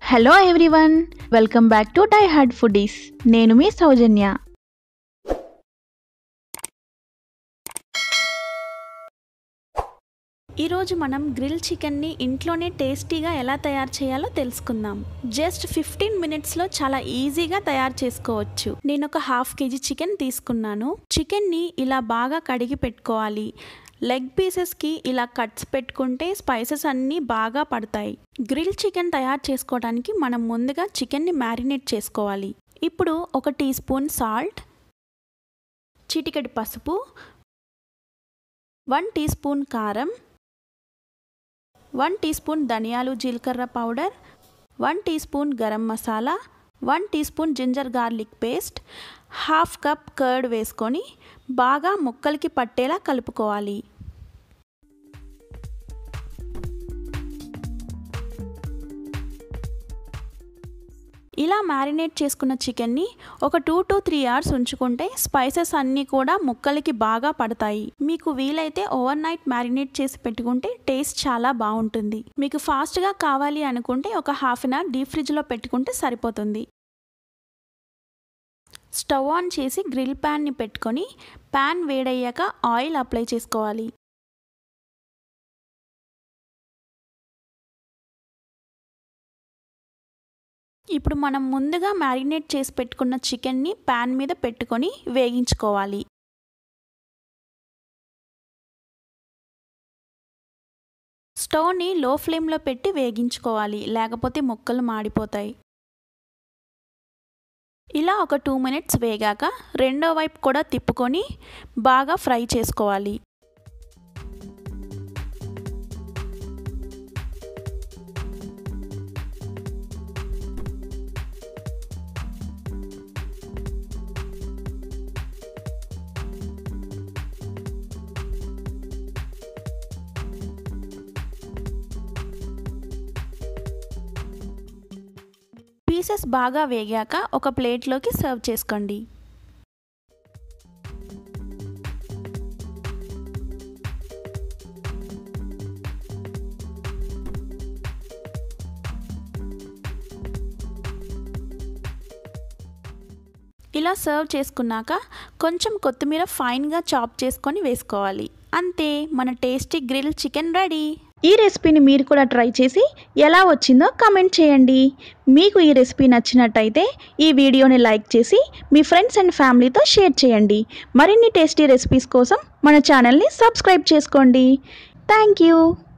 hello everyone welcome back to die hard foodies నేను మీ సౌజన్య ఈరోజు మనం గ్రిల్ చికెన్ని ఇంట్లోనే టేస్టీగా ఎలా తయారు చేయాలో తెలుసుకుందాం జస్ట్ ఫిఫ్టీన్ మినిట్స్లో చాలా ఈజీగా తయారు చేసుకోవచ్చు నేను ఒక హాఫ్ కేజీ చికెన్ తీసుకున్నాను చికెన్ని ఇలా బాగా కడిగి పెట్టుకోవాలి లెగ్ పీసెస్కి ఇలా కట్స్ పెట్టుకుంటే స్పైసెస్ అన్నీ బాగా పడతాయి గ్రిల్ చికెన్ తయారు చేసుకోవడానికి మనం ముందుగా చికెన్ని మ్యారినేట్ చేసుకోవాలి ఇప్పుడు ఒక టీ స్పూన్ సాల్ట్ చిటికెడు పసుపు వన్ టీ స్పూన్ కారం వన్ టీ స్పూన్ ధనియాలు జీలకర్ర powder one teaspoon garam masala one teaspoon ginger garlic paste half cup curd వేసుకొని బాగా ముక్కలకి పట్టేలా కలుపుకోవాలి ఇలా మ్యారినేట్ చేసుకున్న చికెన్ని ఒక టూ టు త్రీ అవర్స్ ఉంచుకుంటే స్పైసెస్ అన్నీ కూడా ముక్కలకి బాగా పడతాయి మీకు వీలైతే ఓవర్ నైట్ మ్యారినేట్ చేసి పెట్టుకుంటే టేస్ట్ చాలా బాగుంటుంది మీకు ఫాస్ట్గా కావాలి అనుకుంటే ఒక హాఫ్ అన్ అవర్ డీప్ ఫ్రిడ్జ్లో పెట్టుకుంటే సరిపోతుంది స్టవ్ ఆన్ చేసి గ్రిల్ ప్యాన్ని పెట్టుకొని ప్యాన్ వేడయ్యాక ఆయిల్ అప్లై చేసుకోవాలి ఇప్పుడు మనం ముందుగా మ్యారినేట్ చేసి పెట్టుకున్న చికెన్ని ప్యాన్ మీద పెట్టుకొని వేగించుకోవాలి స్టవ్ని లో ఫ్లేమ్లో పెట్టి వేగించుకోవాలి లేకపోతే ముక్కలు మాడిపోతాయి ఇలా ఒక టూ మినిట్స్ వేగాక రెండో వైపు కూడా తిప్పుకొని బాగా ఫ్రై చేసుకోవాలి పీసెస్ బాగా వేగాక ఒక ప్లేట్లోకి సర్వ్ చేసుకోండి ఇలా సర్వ్ చేసుకున్నాక కొంచెం కొత్తిమీర ఫైన్గా చాప్ చేసుకొని వేసుకోవాలి అంతే మన టేస్టీ గ్రిల్ చికెన్ రెడీ ఈ రెసిపీని మీరు కూడా ట్రై చేసి ఎలా వచ్చిందో కమెంట్ చేయండి మీకు ఈ రెసిపీ నచ్చినట్టయితే ఈ వీడియోని లైక్ చేసి మీ ఫ్రెండ్స్ అండ్ ఫ్యామిలీతో షేర్ చేయండి మరిన్ని టేస్టీ రెసిపీస్ కోసం మన ఛానల్ని సబ్స్క్రైబ్ చేసుకోండి థ్యాంక్ యూ